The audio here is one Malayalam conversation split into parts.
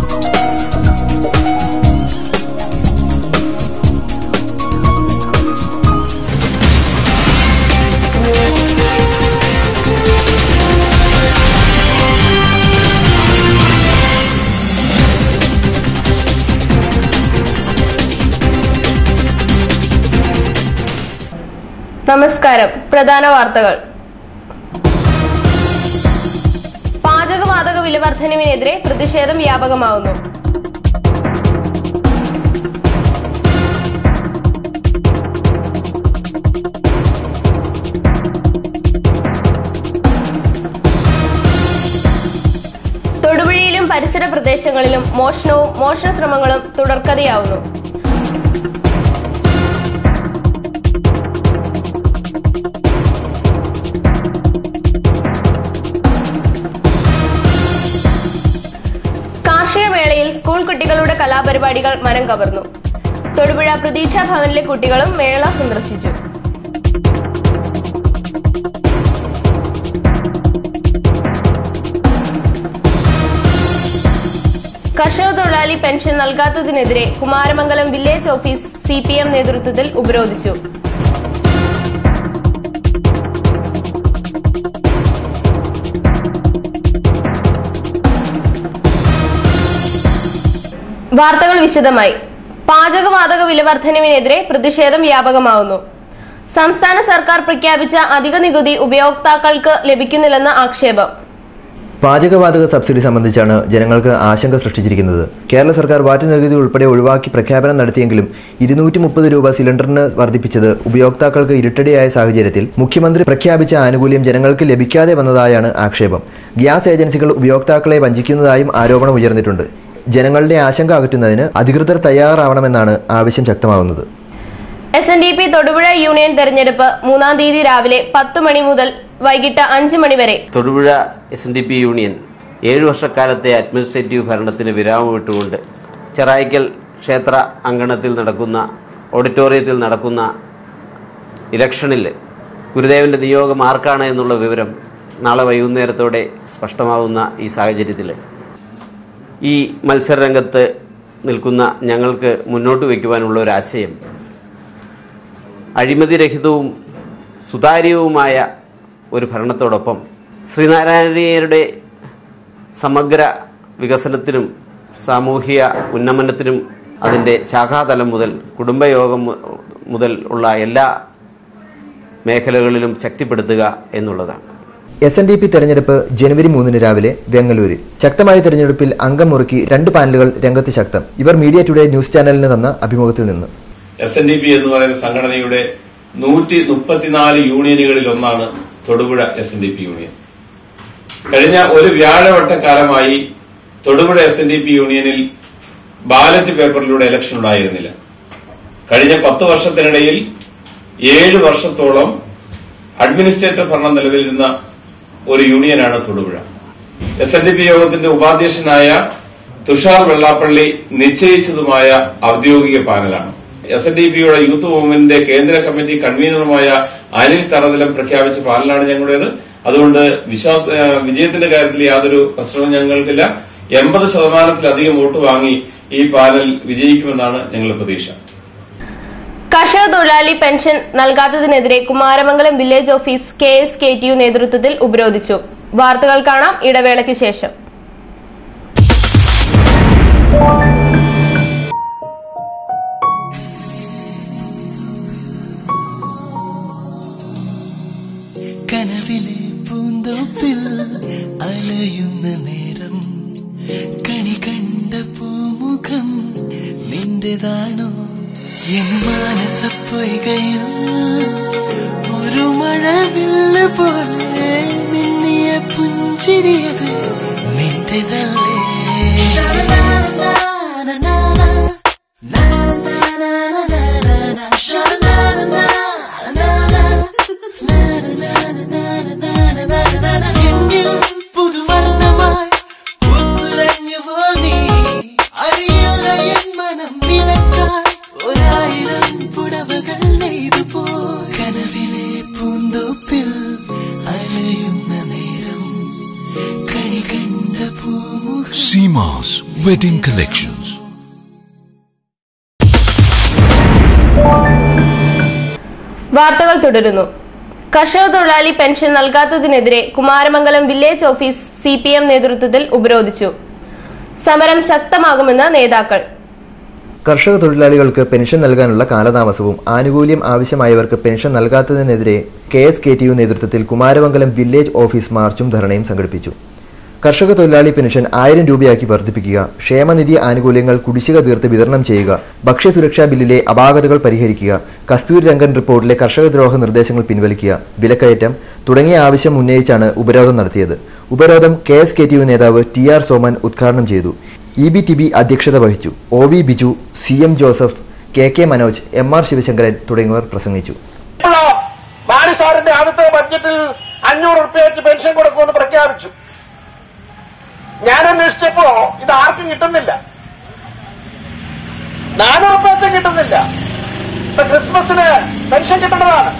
നമസ്കാരം പ്രധാന വാർത്തകൾ പാചകവാതക വില വർധനവിനെതിരെ പ്രതിഷേധം വ്യാപകമാവുന്നു തൊടുപുഴയിലും പരിസര പ്രദേശങ്ങളിലും മോഷണവും മോഷണ ശ്രമങ്ങളും തുടർക്കഥയാവുന്നു കാർഷിക മേളയിൽ സ്കൂൾ കുട്ടികളുടെ കലാപരിപാടികൾ മനം കവർന്നു തൊടുപുഴ പ്രതീക്ഷാ ഭവനിലെ കുട്ടികളും മേള സന്ദർശിച്ചു കർഷക തൊഴിലാളി പെൻഷൻ നൽകാത്തതിനെതിരെ Kumaramangalam village office C P M നേതൃത്വത്തിൽ ഉപരോധിച്ചു വാർത്തകൾ വിശദമായി പാചകവാതക വില വർധനവിനെതിരെ പ്രതിഷേധം വ്യാപകമാവുന്നു സംസ്ഥാന സർക്കാർ പ്രഖ്യാപിച്ച അധിക നികുതി ഉപയോക്താക്കൾക്ക് ലഭിക്കുന്നില്ലെന്ന ആക്ഷേപം പാചകവാതക സബ്സിഡി സംബന്ധിച്ചാണ് ജനങ്ങൾക്ക് ആശങ്ക സൃഷ്ടിച്ചിരിക്കുന്നത് കേരള സർക്കാർ വാറ്റ് നികുതി ഉൾപ്പെടെ ഒഴിവാക്കി പ്രഖ്യാപനം നടത്തിയെങ്കിലും ഇരുന്നൂറ്റി മുപ്പത് രൂപ സിലിണ്ടറിന് വർദ്ധിപ്പിച്ചത് ഉപയോക്താക്കൾക്ക് ഇരുട്ടടിയായ സാഹചര്യത്തിൽ മുഖ്യമന്ത്രി പ്രഖ്യാപിച്ച ആനുകൂല്യം ജനങ്ങൾക്ക് ലഭിക്കാതെ വന്നതായാണ് ആക്ഷേപം ഗ്യാസ് ഏജൻസികൾ ഉപയോക്താക്കളെ വഞ്ചിക്കുന്നതായും ആരോപണം ഉയർന്നിട്ടുണ്ട് ജനങ്ങളുടെ ആശങ്ക അകറ്റുന്നതിന് അധികൃതർ തയ്യാറാവണമെന്നാണ് ആവശ്യം ശക്തമാകുന്നത് S N D P Thodupuzha union തെരഞ്ഞെടുപ്പ് മൂന്നാം തീയതി രാവിലെ പത്ത് മണി മുതൽ വൈകിട്ട് അഞ്ച് മണി വരെ Thodupuzha S N D P union ഏഴു വർഷക്കാലത്തെ അഡ്മിനിസ്ട്രേറ്റീവ് ഭരണത്തിന് വിരാമം ഇട്ടുകൊണ്ട് ചെറായിക്കൽ ക്ഷേത്ര അങ്കണത്തിൽ നടക്കുന്ന ഓഡിറ്റോറിയത്തിൽ നടക്കുന്ന ഇലക്ഷനിൽ ഗുരുദേവന്റെ നിയോഗം ആർക്കാണ് എന്നുള്ള വിവരം നാളെ വൈകുന്നേരത്തോടെ സ്പഷ്ടമാകുന്ന ഈ സാഹചര്യത്തിൽ ഈ മത്സരരംഗത്ത് നിൽക്കുന്ന ഞങ്ങൾക്ക് മുന്നോട്ട് വയ്ക്കുവാനുള്ള ഒരു ആശയം അഴിമതിരഹിതവും സുതാര്യവുമായ ഒരു ഭരണത്തോടൊപ്പം ശ്രീനാരായണീയരുടെ സമഗ്ര വികസനത്തിനും സാമൂഹിക ഉന്നമനത്തിനും അതിൻ്റെ ശാഖാതലം മുതൽ കുടുംബയോഗം മു- മുതൽ ഉള്ള എല്ലാ മേഖലകളിലും ശക്തിപ്പെടുത്തുക എന്നുള്ളതാണ് എസ് എൻ ഡി പി തെരഞ്ഞെടുപ്പ് ജനുവരി മൂന്നിന് രാവിലെ വെങ്ങലൂരിൽ ശക്തമായ തെരഞ്ഞെടുപ്പിൽ അംഗം മുറുക്കി രണ്ട് പാനലുകൾ രംഗത്ത് ശക്തം ഇവർ മീഡിയ ടുഡേ ന്യൂസ് ചാനലിന് തന്ന അഭിമുഖത്തിൽ നിന്ന് എസ് എൻ ഡി പി എന്ന് പറയുന്ന സംഘടനയുടെ നൂറ്റി മുപ്പത്തിനാല് യൂണിയനുകളിൽ ഒന്നാണ് Thodupuzha S N D P union കഴിഞ്ഞ ഒരു വ്യാഴവട്ടക്കാലമായി Thodupuzha S N D P യൂണിയനിൽ ബാലറ്റ് പേപ്പറിലൂടെ ഇലക്ഷൻ ഉണ്ടായിരുന്നില്ല കഴിഞ്ഞ പത്ത് വർഷത്തിനിടയിൽ ഏഴ് വർഷത്തോളം അഡ്മിനിസ്ട്രേറ്റർ ഭരണം നിലവിലിരുന്ന ഒരു യൂണിയനാണ് Thodupuzha S N D P യോഗത്തിന്റെ ഉപാധ്യക്ഷനായ തുഷാർ വെള്ളാപ്പള്ളി നിശ്ചയിച്ചതുമായ ഔദ്യോഗിക പാനലാണ് എസ് എൻ ഡി പിയുടെ യൂത്ത് മൂവ്മെന്റിന്റെ കേന്ദ്ര കമ്മിറ്റി കൺവീനറുമായ അനിൽ തറനിലം പ്രഖ്യാപിച്ച പാനലാണ് ഞങ്ങളുടേത് അതുകൊണ്ട് വിശ്വാസ ഏഹ് വിജയത്തിന്റെ കാര്യത്തിൽ യാതൊരു പ്രശ്നവും ഞങ്ങൾക്കില്ല എൺപത് ശതമാനത്തിലധികം വോട്ട് വാങ്ങി ഈ പാനൽ വിജയിക്കുമെന്നാണ് ഞങ്ങളുടെ പ്രതീക്ഷ കർഷക തൊഴിലാളി പെൻഷൻ നൽകാത്തതിനെതിരെ Kumaramangalam village office K S K T U നേതൃത്വത്തിൽ ഉപരോധിച്ചു വാർത്തകൾ കാണാം ഇടവേളയ്ക്ക് ശേഷം കനവിലെ പൂന്തോപ്പിൽ അലയുന്ന നേരം കണി കണ്ട പൂമുഖം നിന്റേതാണോ എൻ മാനസപ്പൊയ്കയിൽ ഒരു മഴവില്ല് പോലെ മിന്നിയ പുഞ്ചിരിയത് നിന്റേതല്ലേ എങ്കിൽ പുതുവർണ്ണമായി പുത്തുലഞ്ഞുവോ നീ അറിയില്ല എൻ മനം നിനക്കായി ഒരായിരം പുടവകൾ നെയ്തു പോ കനവിലെ പൂന്തോപ്പിൽ അലയുന്ന നേരം കണി കണ്ട പൂമു Wedding Collections. വാർത്തകൾ തുടരുന്നു കർഷക തൊഴിലാളി പെൻഷൻ നൽകാത്തതിനെതിരെ Kumaramangalam village office C P M നേതൃത്വത്തിൽ ഉപരോധിച്ചു സമരം ശക്തമാകുമെന്ന് നേതാക്കൾ കർഷക തൊഴിലാളികൾക്ക് പെൻഷൻ നൽകാനുള്ള കാലതാമസവും ആനുകൂല്യം ആവശ്യമായവർക്ക് പെൻഷൻ നൽകാത്തതിനെതിരെ K S K T U നേതൃത്വത്തിൽ കുമാരമംഗലം വില്ലേജ് ഓഫീസ് മാർച്ചും ധർണയും സംഘടിപ്പിച്ചു കർഷക തൊഴിലാളി പെൻഷൻ ആയിരം രൂപയാക്കി വർദ്ധിപ്പിക്കുക ക്ഷേമനിധി ആനുകൂല്യങ്ങൾ കുടിശ്ശിക തീർത്ത് വിതരണം ചെയ്യുക ഭക്ഷ്യസുരക്ഷാ ബില്ലിലെ അപാകതകൾ പരിഹരിക്കുക കസ്തൂരി രംഗൻ റിപ്പോർട്ടിലെ കർഷകദ്രോഹ നിർദ്ദേശങ്ങൾ പിൻവലിക്കുക വിലക്കയറ്റം തുടങ്ങിയ ആവശ്യം ഉന്നയിച്ചാണ് ഉപരോധം നടത്തിയത് ഉപരോധം K S K T U നേതാവ് ടി ആർ സോമൻ ഉദ്ഘാടനം ചെയ്തു ഇ ബി ടി ബി അധ്യക്ഷത വഹിച്ചു O V Biju C M Joseph K K Manoj M R Sivasankaran തുടങ്ങിയവർ പ്രസംഗിച്ചു മാണി സാറിന്റെ ആദ്യത്തെ ബഡ്ജറ്റിൽ അഞ്ഞൂറ് റുപ്യ വെച്ച് പെൻഷൻ കൊടുക്കുമെന്ന് പ്രഖ്യാപിച്ചു ഞാൻ അന്വേഷിച്ചപ്പോ ഇത് ആർക്കും കിട്ടുന്നില്ല നാനൂറ് റുപ്യത്തെ കിട്ടുന്നില്ല ഇപ്പൊ ക്രിസ്മസിന് പെൻഷൻ കിട്ടുന്നതാണ്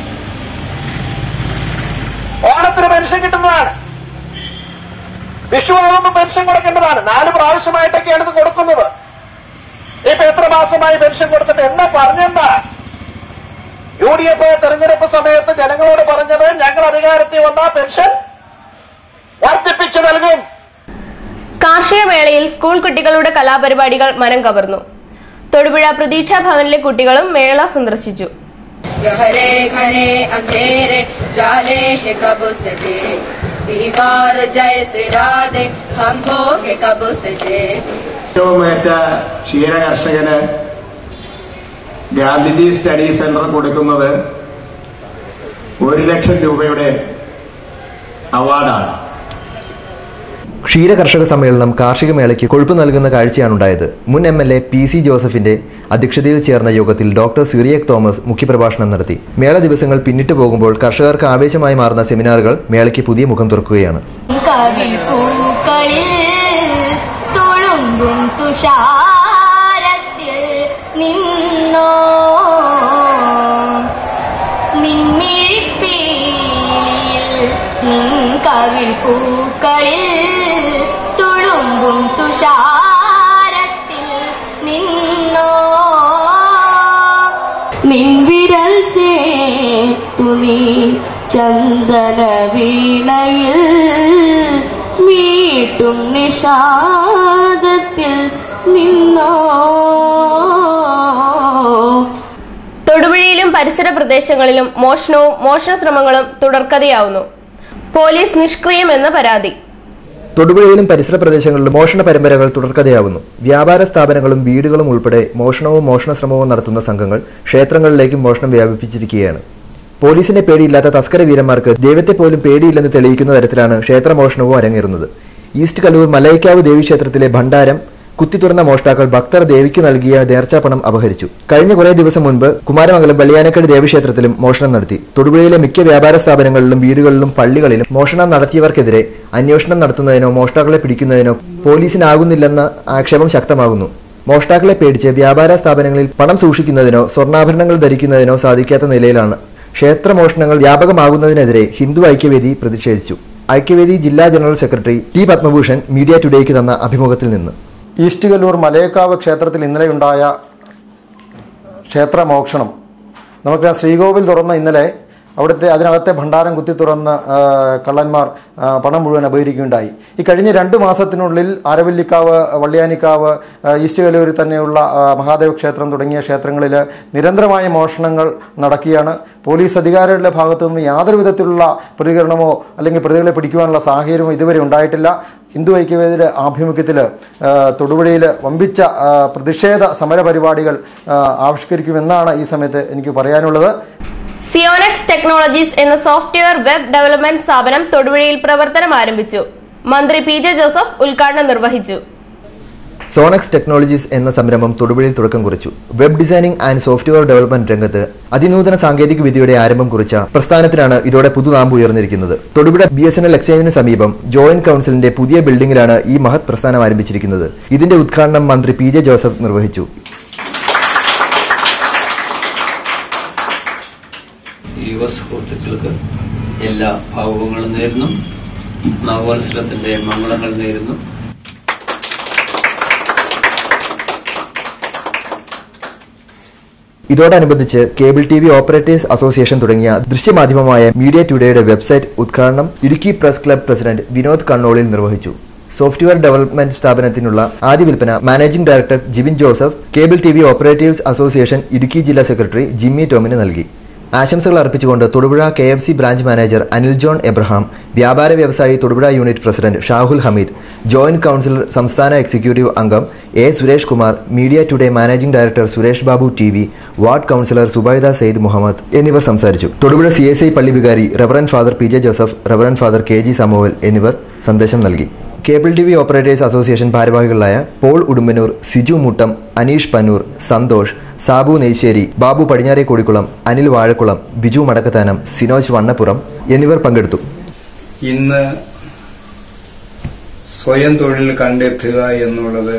ഓണത്തിന് പെൻഷൻ കിട്ടുന്നതാണ് വിഷു ആകുമ്പോൾ പെൻഷൻ കൊടുക്കേണ്ടതാണ് നാല് പ്രാവശ്യമായിട്ടൊക്കെയാണ് ഇത് കൊടുക്കുന്നത് ഇപ്പൊ എത്ര മാസമായി പെൻഷൻ കൊടുത്തിട്ട് എന്നാ പറഞ്ഞെന്താ യു ഡി എഫ് തെരഞ്ഞെടുപ്പ് സമയത്ത് ജനങ്ങളോട് പറഞ്ഞത് ഞങ്ങൾ അധികാരത്തിൽ വന്ന പെൻഷൻ വർദ്ധിപ്പിച്ചു നൽകും കാർഷിക മേളയിൽ സ്കൂൾ കുട്ടികളുടെ കലാപരിപാടികൾ മനം കവർന്നു തൊടുപുഴ പ്രതീക്ഷാ ഭവനിലെ കുട്ടികളും മേള സന്ദർശിച്ചു गहरे घने अंधेरे जाले है कब से थे दीवार जैसे राधे हम हो के कब से थे ഏറ്റവും മികച്ച ക്ഷീര കർഷകന് ഗാന്ധിജി സ്റ്റഡി സെന്റർ കൊടുക്കുന്നത് ഒരു ലക്ഷം രൂപയുടെ അവാർഡാണ് ക്ഷീര കർഷക സമ്മേളനം കാർഷിക മേളയ്ക്ക് കൊഴുപ്പ് നൽകുന്ന കാഴ്ചയാണുണ്ടായത് മുൻ M L A P C ജോസഫിന്റെ അധ്യക്ഷതയിൽ ചേർന്ന യോഗത്തിൽ ഡോക്ടർ സിറിയക് തോമസ് മുഖ്യപ്രഭാഷണം നടത്തി മേള ദിവസങ്ങൾ പിന്നിട്ട് പോകുമ്പോൾ കർഷകർക്ക് ആവേശമായി മാറുന്ന സെമിനാറുകൾ മേളയ്ക്ക് പുതിയ മുഖം തുറക്കുകയാണ് കവിൾ പൂക്കളിൽ തുളുമ്പും തുഷാരത്തിൽ നിന്നോ നിൻമിഴിപ്പീലിയിൽ നിൻ കവിൾ പൂക്കളിൽ തുളുമ്പും തുഷാരത്തിൽ നിന്നോ നിൻവിരൽ ചേർത്തു നീ ചന്ദന വീണയിൽ മീട്ടും നിഷാദത്തിൽ നിന്നോ തൊടുപുഴയിലും പരിസര പ്രദേശങ്ങളിലും മോഷണവും മോഷണ ശ്രമങ്ങളും തുടർക്കഥയാവുന്നു പോലീസ് നിഷ്ക്രിയമെന്ന് പരാതി തൊടുപുഴയിലും പരിസര പ്രദേശങ്ങളിലും മോഷണ പരമ്പരകൾ തുടർക്കഥയാവുന്നു വ്യാപാര സ്ഥാപനങ്ങളും വീടുകളും ഉൾപ്പെടെ മോഷണവും മോഷണ ശ്രമവും നടത്തുന്ന സംഘങ്ങൾ ക്ഷേത്രങ്ങളിലേക്കും മോഷണം വ്യാപിപ്പിച്ചിരിക്കുകയാണ് പോലീസിന്റെ പേടിയില്ലാത്ത തസ്കര വീരന്മാർക്ക് ദൈവത്തെ പോലും പേടിയില്ലെന്ന് തെളിയിക്കുന്ന തരത്തിലാണ് ക്ഷേത്രമോഷണവും അരങ്ങേറുന്നത് ഈസ്റ്റ് കല്ലൂർ മലൈക്കാവ് ദേവീക്ഷേത്രത്തിലെ ഭണ്ഡാരം കുത്തി തുറന്ന മോഷ്ടാക്കൾ ഭക്തർ ദേവിക്ക് നൽകിയ നേർച്ചാപ്പണം അപഹരിച്ചു കഴിഞ്ഞ കുറേ ദിവസം മുൻപ് കുമാരമംഗലം വെള്ളിയാനക്കട് ദേവീക്ഷേത്രത്തിലും മോഷണം നടത്തി തൊടുപുഴയിലെ മിക്ക വ്യാപാര സ്ഥാപനങ്ങളിലും വീടുകളിലും പള്ളികളിലും മോഷണം നടത്തിയവർക്കെതിരെ അന്വേഷണം നടത്തുന്നതിനോ മോഷ്ടാക്കളെ പിടിക്കുന്നതിനോ പോലീസിനാകുന്നില്ലെന്ന ആക്ഷേപം ശക്തമാകുന്നു മോഷ്ടാക്കളെ പേടിച്ച് വ്യാപാര സ്ഥാപനങ്ങളിൽ പണം സൂക്ഷിക്കുന്നതിനോ സ്വർണ്ണാഭരണങ്ങൾ ധരിക്കുന്നതിനോ സാധിക്കാത്ത നിലയിലാണ് ക്ഷേത്രമോഷണങ്ങൾ വ്യാപകമാകുന്നതിനെതിരെ ഹിന്ദു ഐക്യവേദി പ്രതിഷേധിച്ചു ഐക്യവേദി ജില്ലാ general secretary T Padmabhushan media ടുഡേക്ക് തന്ന അഭിമുഖത്തിൽ നിന്ന് ഈസ്റ്റ് കല്ലൂർ മലയക്കാവ് ക്ഷേത്രത്തിൽ ഇന്നലെയുണ്ടായ ക്ഷേത്രമോക്ഷണം നമുക്കറിയാം ശ്രീകോവിൽ തുറന്ന ഇന്നലെ അവിടുത്തെ അതിനകത്തെ ഭണ്ഡാരം കുത്തി തുറന്ന് ആ, കള്ളന്മാർ ആ, പണം മുഴുവൻ അപഹരിക്കുകയുണ്ടായി ഈ കഴിഞ്ഞ രണ്ട് മാസത്തിനുള്ളിൽ ആരവല്ലിക്കാവ് വള്ളിയാനിക്കാവ് ആ, ഈസ്റ്റ് കല്ലൂരിൽ തന്നെയുള്ള ആ, മഹാദേവ ക്ഷേത്രം തുടങ്ങിയ ക്ഷേത്രങ്ങളിൽ നിരന്തരമായ മോഷണങ്ങൾ നടക്കുകയാണ് പോലീസ് അധികാരികളുടെ ഭാഗത്തു നിന്നും യാതൊരു വിധത്തിലുള്ള പ്രതികരണമോ അല്ലെങ്കിൽ പ്രതികളെ പിടിക്കുവാനുള്ള സാഹചര്യമോ ഇതുവരെ ഉണ്ടായിട്ടില്ല ഹിന്ദു ഐക്യവേദിയുടെ ആഭിമുഖ്യത്തിൽ തൊടുപുഴയിൽ വമ്പിച്ച ആ, പ്രതിഷേധ സമര പരിപാടികൾ ആ, ആവിഷ്കരിക്കുമെന്നാണ് ഈ സമയത്ത് എനിക്ക് പറയാനുള്ളത് സിയോനെക്സ് ടെക്നോളജീസ് എന്ന സോഫ്റ്റ്വെയർ വെബ് ഡെവലപ്മെന്റ് സ്ഥാപനം തൊടുപുഴയിൽ പ്രവർത്തനം ആരംഭിച്ചു മന്ത്രി പി ജെ ജോസഫ് ഉദ്ഘാടനം നിർവഹിച്ചു സോണക്സ് ടെക്നോളജീസ് എന്ന സംരംഭം തൊടുപുഴയിൽ തുടക്കം കുറിച്ചു web designing and software development രംഗത്ത് അതിനൂതന സാങ്കേതിക വിദ്യയുടെ ആരംഭം കുറിച്ച പ്രസ്ഥാനത്തിനാണ് ഇതോടെ പുതുനാമ്പ് ഉയർന്നിരിക്കുന്നത് Thodupuzha B S N L എക്സ്ചേഞ്ചിന് സമീപം ജോയിന്റ് കൌൺസിലിന്റെ പുതിയ ബിൽഡിംഗിലാണ് ഈ മഹത് പ്രസ്ഥാനം ആരംഭിച്ചിരിക്കുന്നത് ഇതിന്റെ ഉദ്ഘാടനം മന്ത്രി പി ജെ ജോസഫ് നിർവഹിച്ചു യുവ സുഹൃത്തുക്കൾക്ക് എല്ലാ ഭാവുകങ്ങളും നേരുന്നു നവവത്സരത്തിന്റെ മംഗളങ്ങൾ നേരുന്നു ഇതോടനുബന്ധിച്ച് cable T V operators association തുടങ്ങിയ ദൃശ്യമാധ്യമമായ മീഡിയ ടുഡേയുടെ വെബ്സൈറ്റ് ഉദ്ഘാടനം Idukki press club president Vinod Kannolil നിർവഹിച്ചു സോഫ്റ്റ്വെയർ ഡെവലപ്മെന്റ് സ്ഥാപനത്തിനുള്ള ആദ്യ വിൽപ്പന managing director Jibin Joseph cable T V operatives association Idukki ജില്ലാ സെക്രട്ടറി ജിമ്മി ടോമിന് നൽകി ആശംസകൾ അർപ്പിച്ചുകൊണ്ട് Thodupuzha K F C branch manager Anil John Abraham വ്യാപാര വ്യവസായി Thodupuzha unit president Shahul Hameed joint councillor സംസ്ഥാന എക്സിക്യൂട്ടീവ് അംഗം A Suresh Kumar media today managing director Suresh Babu T V ward councillor Zubaida Syed Muhammad എന്നിവർ സംസാരിച്ചു തൊടുപുഴ സി എസ് ഐ പള്ളി വികാരി reverend father P J Joseph reverend father K G Samuel എന്നിവർ സന്ദേശം നൽകി cable T V operators association ഭാരവാഹികളായ പോൾ ഉടുമ്പനൂർ സിജു മുട്ടം അനീഷ് പന്നൂർ സന്തോഷ് സാബു നെയ്ശ്ശേരി ബാബു പടിഞ്ഞാറേ കോടിക്കുളം അനിൽ വാഴക്കുളം ബിജു മടക്കത്താനം സിനോജ് വണ്ണപ്പുറം എന്നിവർ പങ്കെടുത്തു ഇന്ന് സ്വയം തൊഴിൽ കണ്ടെത്തുക എന്നുള്ളത്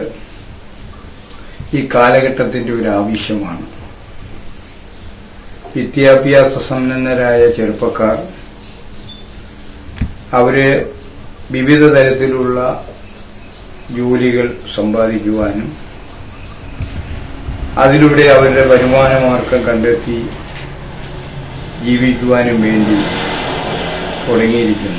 ഈ കാലഘട്ടത്തിന്റെ ഒരു ആവശ്യമാണ് വിദ്യാഭ്യാസ സമ്പന്നരായ ചെറുപ്പക്കാർ അവര് വിവിധ തരത്തിലുള്ള ജോലികൾ സമ്പാദിക്കുവാനും അതിലൂടെ അവരുടെ വരുമാന മാർഗം കണ്ടെത്തി ജീവിക്കുവാനും വേണ്ടി തുടങ്ങിയിരിക്കുന്ന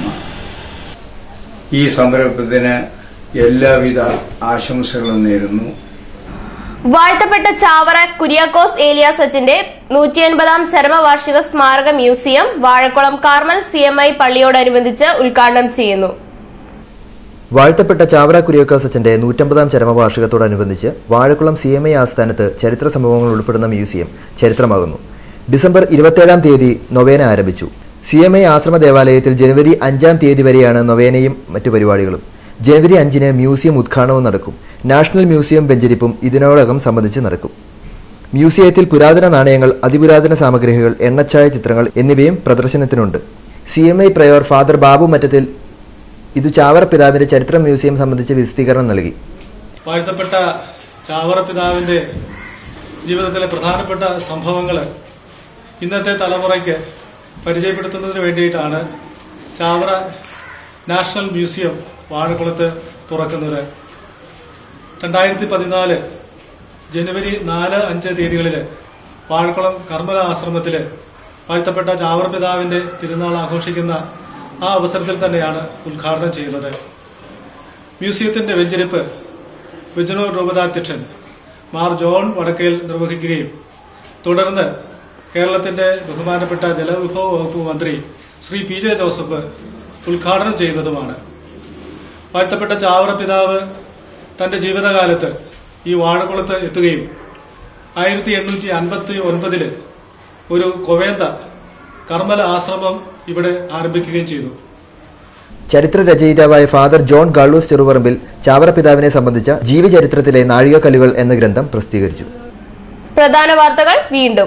ഈ സംരംഭത്തിന് എല്ലാവിധ ആശംസകളും നേരുന്നു വാഴ്ത്തപ്പെട്ട ചാവറ കുര്യാക്കോസ് ഏലിയാസ് അച്ഛന്റെ നൂറ്റി അൻപതാം ചരമവാർഷിക സ്മാരക museum Vazhakulam Carmel C M I പള്ളിയോടനുബന്ധിച്ച് ഉദ്ഘാടനം ചെയ്യുന്നു വാഴ്ത്തപ്പെട്ട ചാവറ കുര്യാക്കോസ് അച്ഛന്റെ നൂറ്റമ്പതാം ചരമവാർഷികത്തോടനുബന്ധിച്ച് വാഴക്കുളം സി എം ഐ ആസ്ഥാനത്ത് ചരിത്ര സംഭവങ്ങൾ ഉൾപ്പെടുന്ന മ്യൂസിയം ചരിത്രമാകുന്നു ഡിസംബർ ഇരുപത്തേഴാം തീയതി നൊവേന ആരംഭിച്ചു സി എം ഐ ആശ്രമ ദേവാലയത്തിൽ ജനുവരി അഞ്ചാം തീയതി വരെയാണ് നൊവേനയും മറ്റു പരിപാടികളും ജനുവരി അഞ്ചിന് മ്യൂസിയം ഉദ്ഘാടനവും നടക്കും നാഷണൽ മ്യൂസിയം വെഞ്ചരിപ്പും ഇതിനോടകം സംബന്ധിച്ച് നടക്കും മ്യൂസിയത്തിൽ പുരാതന നാണയങ്ങൾ അതിപുരാതന സാമഗ്രികൾ എണ്ണച്ചായ ചിത്രങ്ങൾ എന്നിവയും പ്രദർശനത്തിനുണ്ട് C M I prior father Babu Mattathil ഇത് ചാവറ പിതാവിന്റെ ചരിത്ര മ്യൂസിയം സംബന്ധിച്ച് വിശദീകരണം നൽകി വാഴ്ത്തപ്പെട്ട ചാവറ പിതാവിന്റെ ജീവിതത്തിലെ പ്രധാനപ്പെട്ട സംഭവങ്ങൾ ഇന്നത്തെ തലമുറയ്ക്ക് പരിചയപ്പെടുത്തുന്നതിന് വേണ്ടിയിട്ടാണ് ചാവറ നാഷണൽ മ്യൂസിയം വാഴക്കുളത്ത് തുറക്കുന്നത് രണ്ടായിരത്തി പതിനാല് ജനുവരി നാല് അഞ്ച് തീയതികളിൽ വാഴക്കുളം കർമ്മല ആശ്രമത്തിൽ വാഴ്ത്തപ്പെട്ട ചാവറ പിതാവിന്റെ തിരുനാൾ ആഘോഷിക്കുന്ന ആ അവസരത്തിൽ തന്നെയാണ് ഉദ്ഘാടനം ചെയ്യുന്നത് മ്യൂസിയത്തിന്റെ വെഞ്ചരിപ്പ് വിജനൂർ രൂപതാധ്യക്ഷൻ മാർ ജോൺ വടക്കയിൽ നിർവഹിക്കുകയും തുടർന്ന് കേരളത്തിന്റെ ബഹുമാനപ്പെട്ട ജലവിഭവ വകുപ്പ് മന്ത്രി ശ്രീ പി ജെ ജോസഫ് ഉദ്ഘാടനം ചെയ്യുന്നതുമാണ് വാഴ്ത്തപ്പെട്ട ചാവറ പിതാവ് തന്റെ ജീവിതകാലത്ത് ഈ വാഴക്കുളത്ത് എത്തുകയും ആയിരത്തി എണ്ണൂറ്റി അൻപത്തി ഒൻപതില് ഒരു കൊവേന്ത കർമ്മല ആശ്രമം ഇവിടെ ആരംഭിക്കുകയും ചെയ്തു ചരിത്ര രചയിതാവായ ഫാദർ ജോൺ ഗാളൂസ് ചെറുപറമ്പിൽ ചാവറ പിതാവിനെ സംബന്ധിച്ച ജീവചരിത്രത്തിലെ നാഴികക്കല്ലുകൾ എന്ന ഗ്രന്ഥം പ്രസിദ്ധീകരിച്ചു പ്രധാന വാർത്തകൾ വീണ്ടും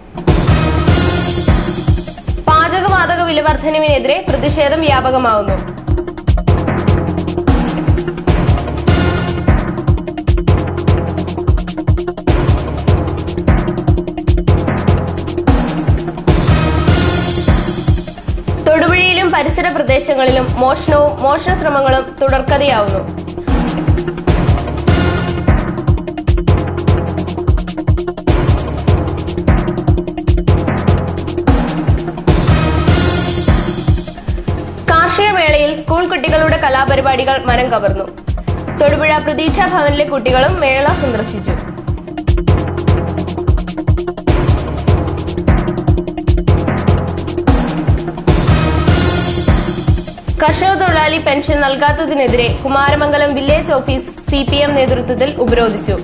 പാചകവാതക വിലവർദ്ധനവിനെതിരെ പ്രതിഷേധം വ്യാപകമാവുന്നു തൊടുപുഴയിലും പരിസര പ്രദേശങ്ങളിലും മോഷണവും മോഷണ ശ്രമങ്ങളും തുടർക്കഥയാവുന്നു കാർഷിക മേളയിൽ സ്കൂൾ കുട്ടികളുടെ കലാപരിപാടികൾ മനം കവർന്നു തൊടുപുഴ പ്രതീക്ഷാ ഭവനിലെ കുട്ടികളും മേള സന്ദർശിച്ചു കർഷക തൊഴിലാളി പെൻഷൻ നൽകാത്തതിനെതിരെ Kumaramangalam village office C P M നേതൃത്വത്തിൽ ഉപരോധിച്ചു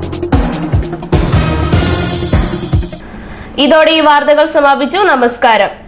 ഇതോടെ ഈ വാർത്തകൾ സമാപിച്ചു നമസ്കാരം